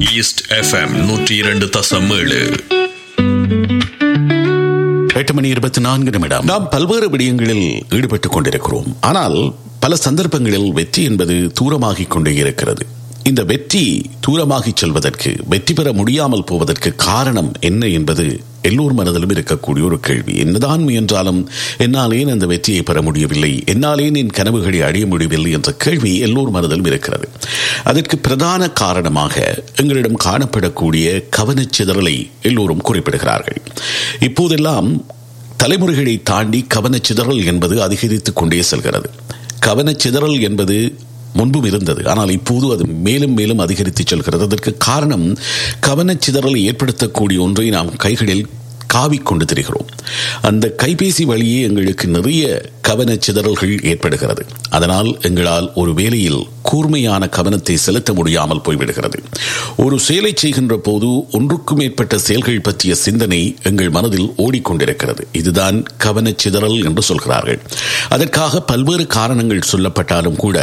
east FM நூற்றி இரண்டு தசம் ஏழு எட்டு மணி இருபத்தி நான்கு நிமிடம் நாம் பல்வேறு விடயங்களில் ஈடுபட்டுக் கொண்டிருக்கிறோம் ஆனால் பல சந்தர்ப்பங்களில் வெற்றி என்பது தூரமாகிக் கொண்டே இருக்கிறது இந்த வெற்றி தூரமாகிச் செல்வதற்கு வெற்றி பெற முடியாமல் போவதற்கு காரணம் என்ன என்பது எல்லோர் மனதிலும் இருக்கக்கூடிய ஒரு கேள்வி என்னதான் முயன்றாலும் என்னால் ஏன் அந்த வெற்றியை பெற முடியவில்லை என்னால் ஏன் என் கனவுகளை அடைய முடியவில்லை என்ற கேள்வி எல்லோர் மனதிலும் இருக்கிறது அதற்கு பிரதான காரணமாக எங்களிடம் காணப்படக்கூடிய கவனச்சிதறலை எல்லோரும் குறிப்பிடுகிறார்கள் இப்போதெல்லாம் தலைமுறைகளை தாண்டி கவனச்சிதறல் என்பது அதிகரித்துக் கொண்டே செல்கிறது கவனச்சிதறல் என்பது முன்பும் இருந்தது ஆனால் இப்போது அது மேலும் மேலும் அதிகரித்து செல்கிறது அதற்கு காரணம் கவனச்சிதறலை ஏற்படுத்தக்கூடிய ஒன்றை நாம் கைகளில் காவிக்கொண்டு திரிகிறோம் அந்த கைபேசி வழியே எங்களுக்கு நிறைய கவனச்சிதறல்கள் ஏற்படுகிறது அதனால் எங்களால் ஒரு வேலையில் கூர்மையான கவனத்தை செலுத்த முடியாமல் போய்விடுகிறது ஒரு செயலை செய்கின்ற போது ஒன்றுக்கும் மேற்பட்ட செயல்கள் பற்றிய சிந்தனை எங்கள் மனதில் ஓடிக்கொண்டிருக்கிறது இதுதான் கவனச்சிதறல் என்று சொல்கிறார்கள் அதற்காக பல்வேறு காரணங்கள் சொல்லப்பட்டாலும் கூட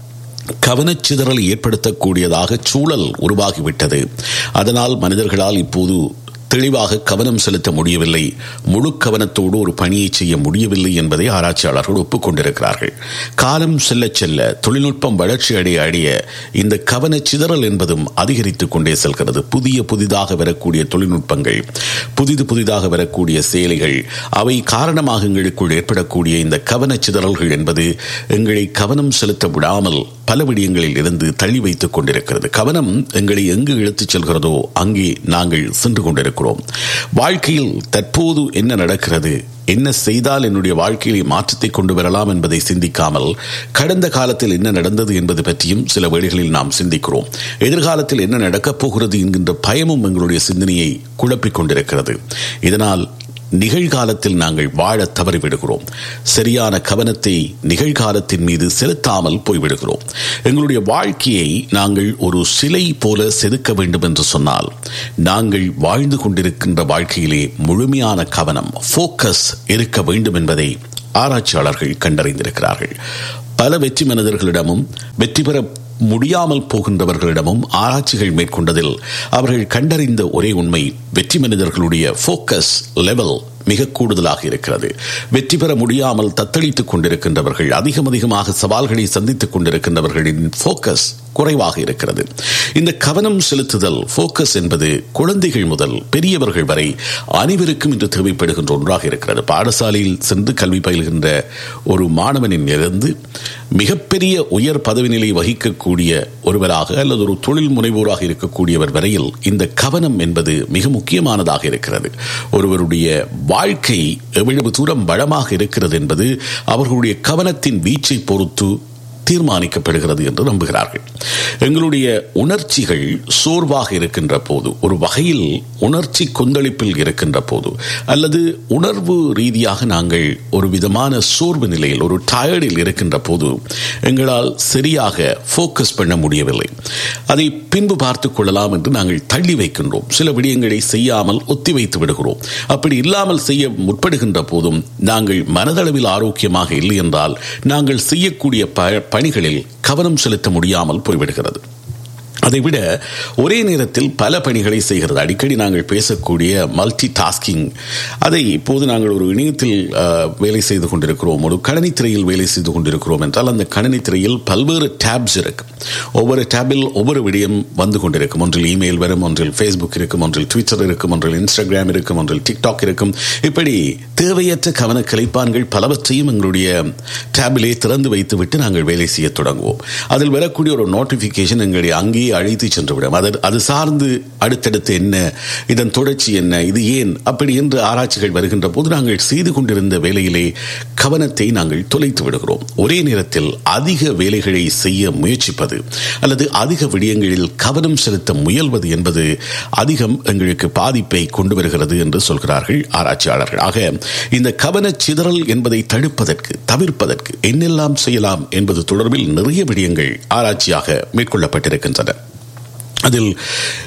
கவனச்சிதறல் ஏற்படுத்தக்கூடியதாக சூழல் உருவாகிவிட்டது அதனால் மனிதர்களால் இப்போது தெளிவாக கவனம் செலுத்த முடியவில்லை முழு கவனத்தோடு ஒரு பணியை செய்ய முடியவில்லை என்பதை ஆராய்ச்சியாளர்கள் ஒப்புக்கொண்டிருக்கிறார்கள் காலம் செல்ல செல்ல தொழில்நுட்பம் வளர்ச்சி அடைய அடைய இந்த கவனச்சிதறல் என்பதும் அதிகரித்துக் கொண்டே செல்கிறது புதிய புதிதாக வரக்கூடிய தொழில்நுட்பங்கள் புதிது புதிதாக வரக்கூடிய செயலிகள் அவை காரணமாக எங்களுக்குள் ஏற்படக்கூடிய இந்த கவனச்சிதறல்கள் என்பது எங்களை கவனம் செலுத்த விடாமல் பல விடயங்களில் இருந்து தள்ளி வைத்துக் கொண்டிருக்கிறது கவனம் எங்களை எங்கு இழுத்துச் செல்கிறதோ அங்கே நாங்கள் சென்று கொண்டிருக்கிறோம் வாழ்க்கையில் தற்போது என்ன நடக்கிறது என்ன செய்தால் என்னுடைய வாழ்க்கையிலே மாற்றத்தை கொண்டு வரலாம் என்பதை சிந்திக்காமல் கடந்த காலத்தில் என்ன நடந்தது என்பது பற்றியும் சில வேளைகளில் நாம் சிந்திக்கிறோம் எதிர்காலத்தில் என்ன நடக்கப் போகிறது என்கின்ற பயமும் எங்களுடைய சிந்தனையை குழப்பிக் கொண்டிருக்கிறது இதனால் நிகழ்காலத்தில் நாங்கள் வாழ தவறிவிடுகிறோம் சரியான கவனத்தை நிகழ்காலத்தின் மீது செலுத்தாமல் போய்விடுகிறோம் எங்களுடைய வாழ்க்கையை நாங்கள் ஒரு சிலை போல செதுக்க வேண்டும் என்று சொன்னால் நாங்கள் வாழ்ந்து கொண்டிருக்கின்ற வாழ்க்கையிலே முழுமையான கவனம் ஃபோக்கஸ் இருக்க வேண்டும் என்பதை ஆராய்ச்சியாளர்கள் கண்டறிந்திருக்கிறார்கள் பல வெற்றி மனிதர்களிடமும் வெற்றி பெற முடியாமல் போகின்றவர்களிடமும் ஆராய்ச்சிகள் மேற்கொண்டதில் அவர்கள் கண்டறிந்த ஒரே உண்மை வெற்றி மனிதர்களுடைய ஃபோக்கஸ் லெவல் மிக கூடுதலாக இருக்கிறது வெற்றி பெற முடியாமல் தத்தளித்துக் கொண்டிருக்கின்றவர்கள் அதிகம் அதிகமாக சவால்களை சந்தித்துக் கொண்டிருக்கின்றவர்களின் ஃபோக்கஸ் குறைவாக இருக்கிறது இந்த கவனம் செலுத்துதல் ஃபோக்கஸ் என்பது குழந்தைகள் முதல் பெரியவர்கள் வரை அனைவருக்கும் இன்று தேவைப்படுகின்ற ஒன்றாக இருக்கிறது பாடசாலையில் சென்று கல்வி பயில்கின்ற ஒரு மாணவனின் இருந்து மிகப்பெரிய உயர் பதவி நிலை வகிக்கக்கூடிய ஒருவராக அல்லது ஒரு தொழில் முனைவோராக இருக்கக்கூடியவர் வரையில் இந்த கவனம் என்பது மிக முக்கியமானதாக இருக்கிறது ஒருவருடைய வாழ்க்கை எவ்வளவு தூரம் வளமாக இருக்கிறது என்பது அவர்களுடைய கவனத்தின் வீச்சை பொறுத்து தீர்மானிக்கப்படுகிறது என்று நம்புகிறார்கள் எங்களுடைய உணர்ச்சிகள் சோர்வாக இருக்கின்ற போது ஒரு வகையில் உணர்ச்சி கொந்தளிப்பில் இருக்கின்ற போது அல்லது உணர்வு ரீதியாக நாங்கள் ஒரு விதமான சோர்வு நிலையில் ஒரு டயர்டில் இருக்கின்ற போது எங்களால் சரியாக ஃபோக்கஸ் பண்ண முடியவில்லை அதை பின்பு பார்த்துக் கொள்ளலாம் என்று நாங்கள் தள்ளி வைக்கின்றோம் சில விடயங்களை செய்யாமல் ஒத்தி வைத்து விடுகிறோம் அப்படி இல்லாமல் செய்ய முற்படுகின்ற போதும் நாங்கள் மனதளவில் ஆரோக்கியமாக இல்லை என்றால் நாங்கள் செய்யக்கூடிய பணிகளில் கவனம் செலுத்த முடியாமல் போய்விடுகிறது அதைவிட ஒரே நேரத்தில் பல பணிகளை செய்கிறது அடிக்கடி நாங்கள் பேசக்கூடிய மல்டி டாஸ்கிங் அதை இப்போது நாங்கள் ஒரு இணையத்தில் வேலை செய்து கொண்டிருக்கிறோம் ஒரு கணினி திரையில் வேலை செய்து கொண்டிருக்கிறோம் என்றால் அந்த கணினி திரையில் பல்வேறு டேப்ஸ் இருக்கு ஒவ்வொரு டேபில் ஒவ்வொரு விடயம் வந்து கொண்டிருக்கும் ஒன்றில் இமெயில் வரும் ஒன்றில் ஃபேஸ்புக் இருக்கும் ஒன்றில் ட்விட்டர் இருக்கும் ஒன்றில் இன்ஸ்டாகிராம் இருக்கும் ஒன்றில் டிக்டாக் இருக்கும் இப்படி தேவையற்ற கவன கலைப்பான்கள் பலவற்றையும் எங்களுடைய டேபிலே திறந்து வைத்துவிட்டு நாங்கள் வேலை செய்ய தொடங்குவோம் அதில் வரக்கூடிய ஒரு நோட்டிபிகேஷன் எங்களுடைய அங்கேயே அழைத்து சென்றுவிடும் அது அது சார்ந்து அடுத்தடுத்து என்ன இதன் தொடர்ச்சி என்ன இது ஏன் அப்படி என்று ஆராய்ச்சிகள் வருகின்ற போது நாங்கள் செய்து கொண்டிருந்த வேலையிலே கவனத்தை நாங்கள் தொலைத்து விடுகிறோம் ஒரே நேரத்தில் அதிக வேலைகளை செய்ய முயற்சிப்பது அல்லது அதிக விடயங்களில் கவனம் செலுத்த முயல்வது என்பது அதிகம் எங்களுக்கு பாதிப்பை கொண்டு வருகிறது என்று சொல்கிறார்கள் ஆராய்ச்சியாளர்கள் ஆக இந்த கவன சிதறல் என்பதை தடுப்பதற்கு தவிர்ப்பதற்கு என்னெல்லாம் செய்யலாம் என்பது தொடர்பில் நிறைய விடயங்கள் ஆராய்ச்சியாக மேற்கொள்ளப்பட்டிருக்கின்றன அதில்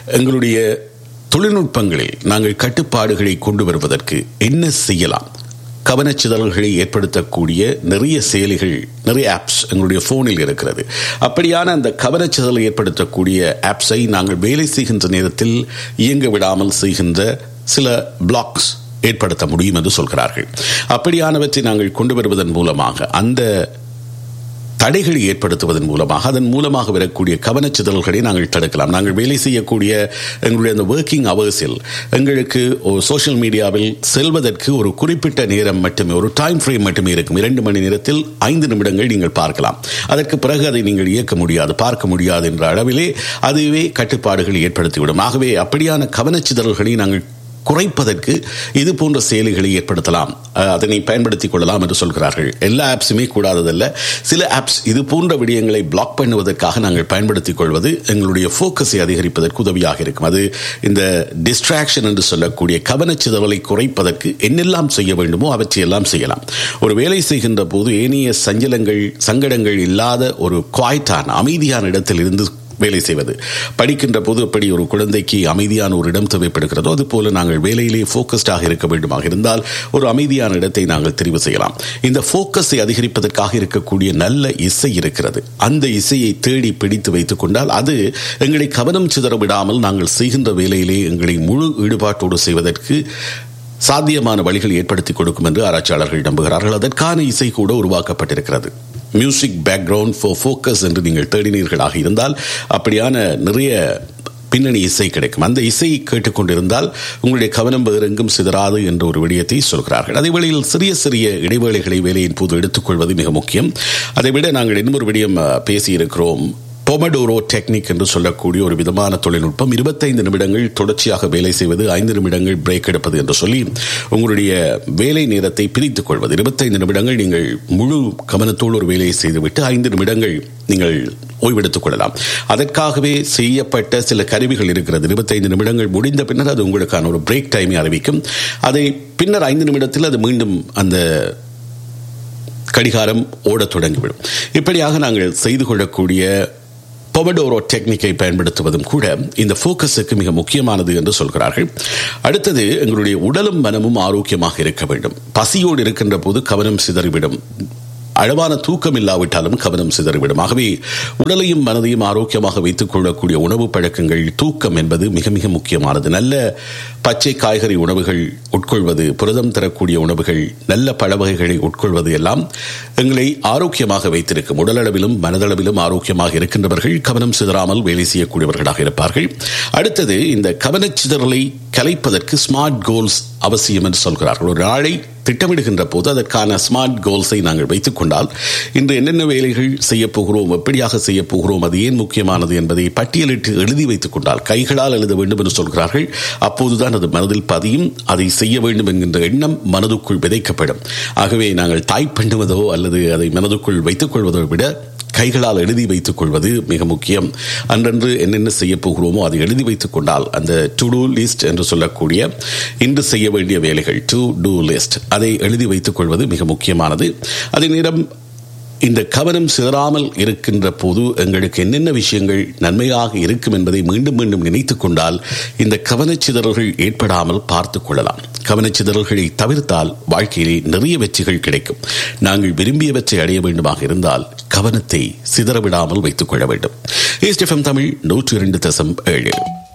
எங்களுடைய தொழில்நுட்பங்களில் நாங்கள் கட்டுப்பாடுகளை கொண்டு வருவதற்கு என்ன செய்யலாம் கவனச்சிதறல்களை ஏற்படுத்தக்கூடிய நிறைய செயலிகள் நிறைய ஆப்ஸ் எங்களுடைய போனில் இருக்கிறது அப்படியான அந்த கவனச்சிதறலை ஏற்படுத்தக்கூடிய ஆப்ஸை நாங்கள் வேலை செய்கின்ற நேரத்தில் இயங்க விடாமல் செய்கின்ற சில பிளாக்ஸ் ஏற்படுத்த முடியும் என்று சொல்கிறார்கள் அப்படியானவற்றை நாங்கள் கொண்டு வருவதன் மூலமாக அந்த தடைகளை ஏற்படுத்துவதன் மூலமாக அதன் மூலமாக வரக்கூடிய கவனச்சிதறல்களை நாங்கள் தடுக்கலாம் நாங்கள் வேலை செய்யக்கூடிய எங்களுடைய அந்த ஒர்க்கிங் அவர்ஸில் எங்களுக்கு ஒரு சோஷியல் மீடியாவில் செல்வதற்கு ஒரு குறிப்பிட்ட நேரம் மட்டுமே ஒரு டைம் ஃப்ரேம் மட்டுமே இருக்கும் இரண்டு மணி நேரத்தில் ஐந்து நிமிடங்கள் நீங்கள் பார்க்கலாம் அதற்கு பிறகு அதை நீங்கள் இயக்க முடியாது பார்க்க முடியாது என்ற அளவிலே அதுவே கட்டுப்பாடுகளை ஏற்படுத்திவிடும் ஆகவே அப்படியான கவனச்சிதறல்களை நாங்கள் குறைப்பதற்கு இது போன்ற செயலிகளை ஏற்படுத்தலாம் அதனை பயன்படுத்திக் கொள்ளலாம் என்று சொல்கிறார்கள் எல்லா ஆப்ஸுமே கூடாததல்ல சில ஆப்ஸ் இது போன்ற விடயங்களை பிளாக் பண்ணுவதற்காக நாங்கள் பயன்படுத்திக் கொள்வது எங்களுடைய போக்கஸை அதிகரிப்பதற்கு உதவியாக இருக்கும் அது இந்த டிஸ்ட்ராக்ஷன் என்று சொல்லக்கூடிய கவனச்சிதறலை குறைப்பதற்கு என்னெல்லாம் செய்ய வேண்டுமோ அவற்றையெல்லாம் செய்யலாம் ஒரு வேலை செய்கின்ற போது ஏனைய சஞ்சலங்கள் சங்கடங்கள் இல்லாத ஒரு குவாய்டான அமைதியான இடத்தில் இருந்து வேலை செய்வது படிக்கின்ற போது எப்படி ஒரு குழந்தைக்கு அமைதியான ஒரு இடம் தேவைப்படுகிறதோ அதுபோல நாங்கள் வேலையிலே போக்கஸ்டாக இருக்க வேண்டுமாக இருந்தால் ஒரு அமைதியான இடத்தை நாங்கள் தெரிவு செய்யலாம் இந்த போக்கஸை அதிகரிப்பதற்காக இருக்கக்கூடிய நல்ல இசை இருக்கிறது அந்த இசையை தேடி பிடித்து வைத்துக் கொண்டால் அது எங்களை கவனம் சிதற விடாமல் நாங்கள் செய்கின்ற வேலையிலே எங்களை முழு ஈடுபாட்டோடு செய்வதற்கு சாத்தியமான வழிகள் ஏற்படுத்தி கொடுக்கும் என்று ஆராய்ச்சியாளர்கள் நம்புகிறார்கள் அதற்கான இசை கூட உருவாக்கப்பட்டிருக்கிறது மியூசிக் பேக்ரவுண்ட் ஃபார் ஃபோக்கஸ் என்று நீங்கள் தேடினீர்களாக இருந்தால் அப்படியான நிறைய பின்னணி இசை கிடைக்கும் அந்த இசை கேட்டுக்கொண்டிருந்தால் உங்களுடைய கவனம் வேறெங்கும் சிதறாது என்ற ஒரு விடயத்தை சொல்கிறார்கள் அதே வேளையில் சிறிய சிறிய இடைவேளைகளை வேலையின் போது எடுத்துக்கொள்வது மிக முக்கியம் அதை விட நாங்கள் இன்னொரு விடயம் பேசியிருக்கிறோம் பொமடோரோ டெக்னிக் என்று சொல்லக்கூடிய ஒரு விதமான தொழில்நுட்பம் இருபத்தைந்து நிமிடங்கள் தொடர்ச்சியாக வேலை செய்வது ஐந்து நிமிடங்கள் பிரேக் எடுப்பது என்று சொல்லி உங்களுடைய வேலை நேரத்தை பிரித்துக் கொள்வது இருபத்தைந்து நிமிடங்கள் நீங்கள் முழு கவனத்தோடு ஒரு வேலையை செய்துவிட்டு ஐந்து நிமிடங்கள் நீங்கள் ஓய்வெடுத்துக் கொள்ளலாம் அதற்காகவே செய்யப்பட்ட சில கருவிகள் இருக்கிறது இருபத்தைந்து நிமிடங்கள் முடிந்த பின்னர் அது உங்களுக்கான ஒரு பிரேக் டைமை அறிவிக்கும் அதை பின்னர் ஐந்து நிமிடத்தில் அது மீண்டும் அந்த கடிகாரம் ஓடத் தொடங்கிவிடும் இப்படியாக நாங்கள் செய்து கொள்ளக்கூடிய பொமடோரோ டெக்னிக்கை பயன்படுத்துவதும் கூட இந்த போக்கஸுக்கு மிக முக்கியமானது என்று சொல்கிறார்கள் அடுத்தது எங்களுடைய உடலும் மனமும் ஆரோக்கியமாக இருக்க வேண்டும் பசியோடு இருக்கின்ற போது கவனம் சிதறிவிடும் அளவான தூக்கம் இல்லாவிட்டாலும் கவனம் சிதறிவிடும் ஆகவே உடலையும் மனதையும் ஆரோக்கியமாக வைத்துக் கொள்ளக்கூடிய உணவு பழக்கங்கள் தூக்கம் என்பது மிக மிக முக்கியமானது நல்ல பச்சை காய்கறி உணவுகள் உட்கொள்வது புரதம் தரக்கூடிய உணவுகள் நல்ல பழ வகைகளை உட்கொள்வது எல்லாம் எங்களை ஆரோக்கியமாக வைத்திருக்கும் உடலளவிலும் மனதளவிலும் ஆரோக்கியமாக இருக்கின்றவர்கள் கவனம் சிதறாமல் வேலை செய்யக்கூடியவர்களாக இருப்பார்கள் அடுத்தது இந்த கவனச்சிதறலை கலைப்பதற்கு ஸ்மார்ட் கோல்ஸ் அவசியம் என்று சொல்கிறார்கள் ஒரு நாளை திட்டமிடுகின்ற போது அதற்கான ஸ்மார்ட் கோல்ஸை நாங்கள் வைத்துக் கொண்டால் இன்று என்னென்ன வேலைகள் செய்ய போகிறோம் எப்படியாக செய்ய போகிறோம் அது ஏன் முக்கியமானது என்பதை பட்டியலிட்டு எழுதி வைத்துக் கொண்டால் கைகளால் எழுத வேண்டும் என்று சொல்கிறார்கள் அப்போதுதான் அது மனதில் பதியும் அதை செய்ய வேண்டும் என்கின்ற எண்ணம் மனதுக்குள் விதைக்கப்படும் ஆகவே நாங்கள் டைப் பண்ணுவதோ அல்லது அதை மனதுக்குள் வைத்துக் கொள்வதோ விட கைகளால் எழுதி வைத்துக் கொள்வது மிக முக்கியம் அன்றன்று என்னென்ன செய்ய போகிறோமோ அதை எழுதி வைத்துக் கொண்டால் அந்த டு டூ லிஸ்ட் என்று சொல்லக்கூடிய இன்று செய்ய வேண்டிய வேலைகள் டு டூ லிஸ்ட் அதை எழுதி வைத்துக் கொள்வது மிக முக்கியமானது அதே நேரம் இந்த கவனம் சிதறாமல் இருக்கின்ற போது எங்களுக்கு என்னென்ன விஷயங்கள் நன்மையாக இருக்கும் என்பதை மீண்டும் மீண்டும் நினைத்துக் கொண்டால் இந்த கவனச்சிதறல்கள் ஏற்படாமல் பார்த்துக் கொள்ளலாம் கவனச்சிதறல்களை தவிர்த்தால் வாழ்க்கையிலே நிறைய வெற்றிகள் கிடைக்கும் நாங்கள் விரும்பியவற்றை அடைய வேண்டுமாக இருந்தால் கவனத்தை சிதறவிடாமல் வைத்துக் கொள்ள வேண்டும் தமிழ் நூற்றி இரண்டு தசம் ஏழு